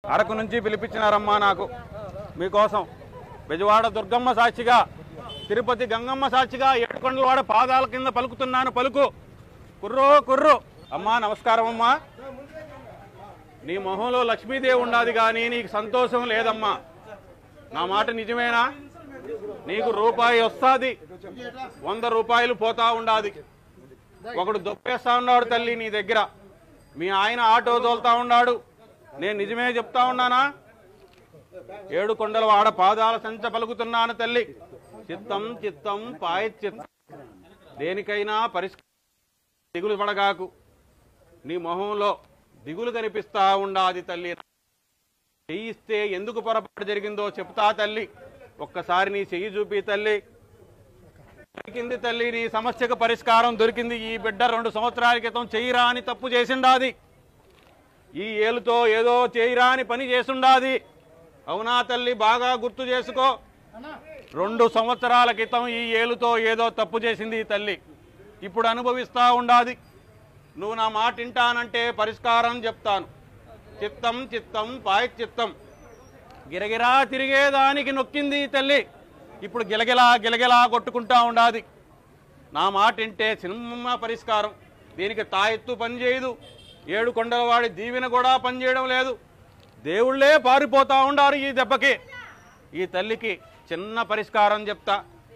అరకు నుంచి పిలిపించినారమ్మా నాకు మీకోసం బెజవాడ దుర్గమ్మ సాక్షిగా తిరుపతి గంగమ్మ సాక్షిగా ఏడుకొండలవాడ పాదాల కింద పలుకుతున్నాను పలుకు కుర్రో కుర్రు అమ్మా నమస్కారం అమ్మా నీ మొహంలో లక్ష్మీదేవి ఉండాది కానీ నీకు సంతోషం లేదమ్మా నా మాట నిజమేనా నీకు రూపాయి వస్తాది వంద రూపాయలు పోతా ఉండాది ఒకడు దొప్పేస్తా ఉన్నాడు తల్లి నీ దగ్గర మీ ఆయన ఆటో తోలుతా ఉన్నాడు నేను నిజమే చెప్తా ఉన్నానా ఏడు కొండల వాడ పాదాల సంచ పలుకుతున్నాను తల్లి చిత్తం చిత్తం పాయ చిత్తం దేనికైనా పరిష్కారం దిగులు పడగాకు నీ మొహంలో దిగులు కనిపిస్తా ఉండాది తల్లి చెయ్యిస్తే ఎందుకు పొరపాటు జరిగిందో చెప్తా తల్లి ఒక్కసారి నీ చెయ్యి చూపి తల్లి దొరికింది తల్లి నీ సమస్యకు పరిష్కారం దొరికింది ఈ బిడ్డ రెండు సంవత్సరాల క్రితం చెయ్యిరా అని తప్పు చేసిండాది ఈ ఏలుతో ఏదో చేయరా అని పని చేసుండాది అవునా తల్లి బాగా గుర్తు చేసుకో రెండు సంవత్సరాల క్రితం ఈ ఏలుతో ఏదో తప్పు చేసింది ఈ తల్లి ఇప్పుడు అనుభవిస్తా ఉండాది నువ్వు నా మాట వింటానంటే పరిష్కారం చెప్తాను చిత్తం చిత్తం పాయ చిత్తం గిరగిరా తిరిగేదానికి నొక్కింది ఈ తల్లి ఇప్పుడు గిలగిలా గిలగిలా కొట్టుకుంటా ఉండాది నా మాట వింటే సినిమా పరిష్కారం దీనికి తాయెత్తు పనిచేయదు ఏడు కొండలవాడి దీవెన కూడా పనిచేయడం లేదు దేవుళ్ళే పారిపోతా ఉండారు ఈ దెబ్బకి ఈ తల్లికి చిన్న పరిష్కారం చెప్తా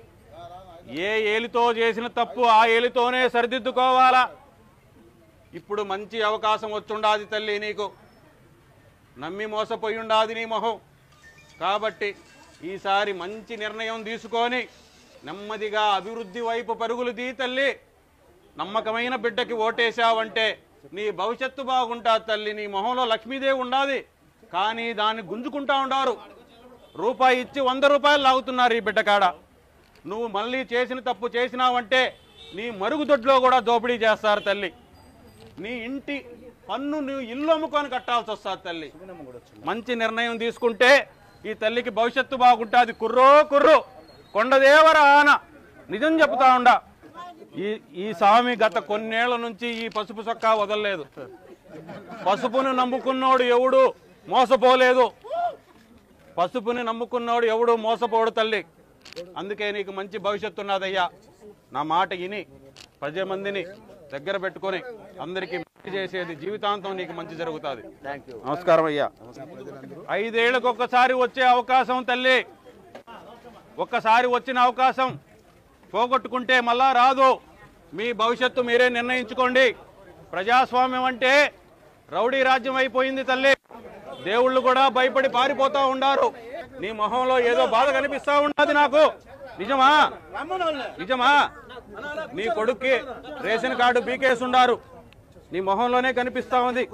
ఏ ఏలితో చేసిన తప్పు ఆ ఏలితోనే సరిదిద్దుకోవాలా ఇప్పుడు మంచి అవకాశం వచ్చుండాది తల్లి నీకు నమ్మి మోసపోయి ఉండాది నీ మొహం కాబట్టి ఈసారి మంచి నిర్ణయం తీసుకొని నెమ్మదిగా అభివృద్ధి వైపు పరుగులు తీ తల్లి నమ్మకమైన బిడ్డకి ఓటేశావంటే నీ భవిష్యత్తు బాగుంటుంది తల్లి నీ మొహంలో లక్ష్మీదేవి ఉండాది కానీ దాన్ని గుంజుకుంటా ఉండారు రూపాయి ఇచ్చి వంద రూపాయలు లాగుతున్నారు ఈ బిడ్డ కాడ నువ్వు మళ్ళీ చేసిన తప్పు చేసినావంటే నీ మరుగుదొడ్లో కూడా దోపిడీ చేస్తారు తల్లి నీ ఇంటి పన్ను నువ్వు ఇల్లు అమ్ముకొని కట్టాల్సి వస్తుంది తల్లి మంచి నిర్ణయం తీసుకుంటే ఈ తల్లికి భవిష్యత్తు బాగుంటుంది కుర్రో కుర్రు కొండదేవర ఆన నిజం చెప్తా ఉండా ఈ ఈ స్వామి గత కొన్నేళ్ల నుంచి ఈ పసుపు చొక్కా వదలలేదు పసుపును నమ్ముకున్నోడు ఎవడు మోసపోలేదు పసుపుని నమ్ముకున్నోడు ఎవడు మోసపోడు తల్లి అందుకే నీకు మంచి భవిష్యత్తు ఉన్నదయ్యా నా మాట విని పది మందిని దగ్గర పెట్టుకొని అందరికీ మంచి చేసేది జీవితాంతం నీకు మంచి జరుగుతుంది నమస్కారం అయ్యా ఐదేళ్లకు ఒక్కసారి వచ్చే అవకాశం తల్లి ఒక్కసారి వచ్చిన అవకాశం పోగొట్టుకుంటే మళ్ళా రాదు మీ భవిష్యత్తు మీరే నిర్ణయించుకోండి ప్రజాస్వామ్యం అంటే రౌడీ రాజ్యం అయిపోయింది తల్లి దేవుళ్ళు కూడా భయపడి పారిపోతా ఉండారు నీ మొహంలో ఏదో బాధ కనిపిస్తా ఉన్నది నాకు నిజమా నిజమా నీ కొడుక్కి రేషన్ కార్డు బీకేసి ఉండారు నీ మొహంలోనే కనిపిస్తా ఉంది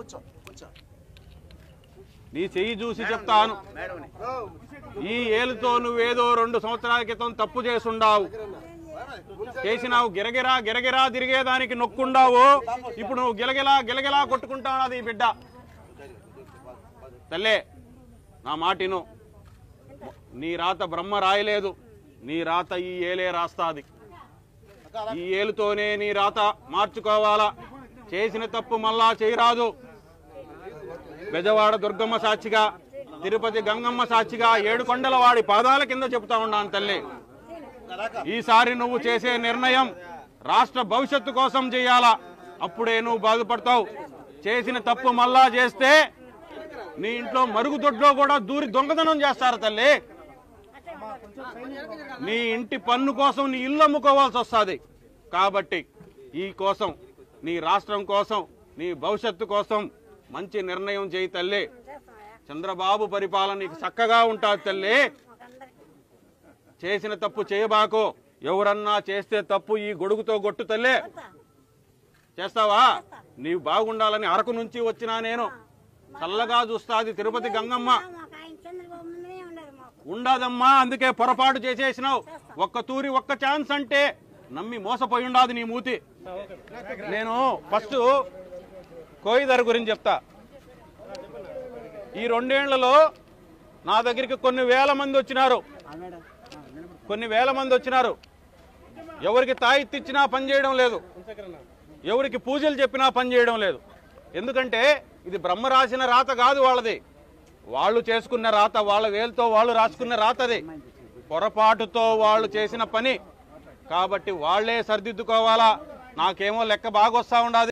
నీ చెయ్యి చూసి చెప్తాను ఈ ఏలుతో నువ్వేదో రెండు సంవత్సరాల క్రితం తప్పు చేసుండావు చేసినావు గిరగిరా గిరగిరా తిరిగేదానికి నొక్కుండావు ఇప్పుడు నువ్వు గిలగిలా గిలగిలా కొట్టుకుంటావు ఈ బిడ్డ తల్లే నా మాటిను నీ రాత బ్రహ్మ రాయలేదు నీ రాత ఈ ఏలే రాస్తాది ఈ ఏలుతోనే నీ రాత మార్చుకోవాలా చేసిన తప్పు మళ్ళా చేయరాదు బెజవాడ దుర్గమ్మ సాక్షిగా తిరుపతి గంగమ్మ సాక్షిగా ఏడు కొండల వాడి పాదాల కింద చెప్తా ఉన్నాను తల్లి ఈసారి నువ్వు చేసే నిర్ణయం రాష్ట్ర భవిష్యత్తు కోసం చేయాలా అప్పుడే నువ్వు బాధపడతావు చేసిన తప్పు మళ్ళా చేస్తే నీ ఇంట్లో మరుగుదొడ్లో కూడా దూరి దొంగతనం చేస్తారు తల్లి నీ ఇంటి పన్ను కోసం నీ ఇల్లు అమ్ముకోవాల్సి వస్తుంది కాబట్టి ఈ కోసం నీ రాష్ట్రం కోసం నీ భవిష్యత్తు కోసం మంచి నిర్ణయం చేయి తల్లి చంద్రబాబు పరిపాలన నీకు చక్కగా ఉంటుంది తల్లి చేసిన తప్పు చేయబాకు ఎవరన్నా చేస్తే తప్పు ఈ గొడుగుతో కొట్టు తల్లి చేస్తావా నీవు బాగుండాలని అరకు నుంచి వచ్చినా నేను చల్లగా చూస్తాది తిరుపతి గంగమ్మ మాకు ఆయన చంద్రబాబు ముందునే ఉన్నారు మాకు ఉండదమ్మా అందుకే పొరపాటు చేసేసినావు ఒక్క తూరి ఒక్క ఛాన్స్ అంటే నమ్మి మోసపోయి ఉండాది నీ మూతి నేను ఫస్ట్ కోయిదర్ గురించి చెప్తా ఈ రెండేళ్లలో నా దగ్గరికి కొన్ని వేల మంది వచ్చినారు కొన్ని వేల మంది వచ్చినారు ఎవరికి తాయిత్తిచ్చినా పని చేయడం లేదు ఎవరికి పూజలు చెప్పినా పని చేయడం లేదు ఎందుకంటే ఇది బ్రహ్మ రాసిన రాత కాదు వాళ్ళది వాళ్ళు చేసుకున్న రాత వాళ్ళ వేలుతో వాళ్ళు రాసుకున్న రాతది పొరపాటుతో వాళ్ళు చేసిన పని కాబట్టి వాళ్ళే సరిదిద్దుకోవాలా నాకేమో లెక్క బాగా వస్తా ఉండాది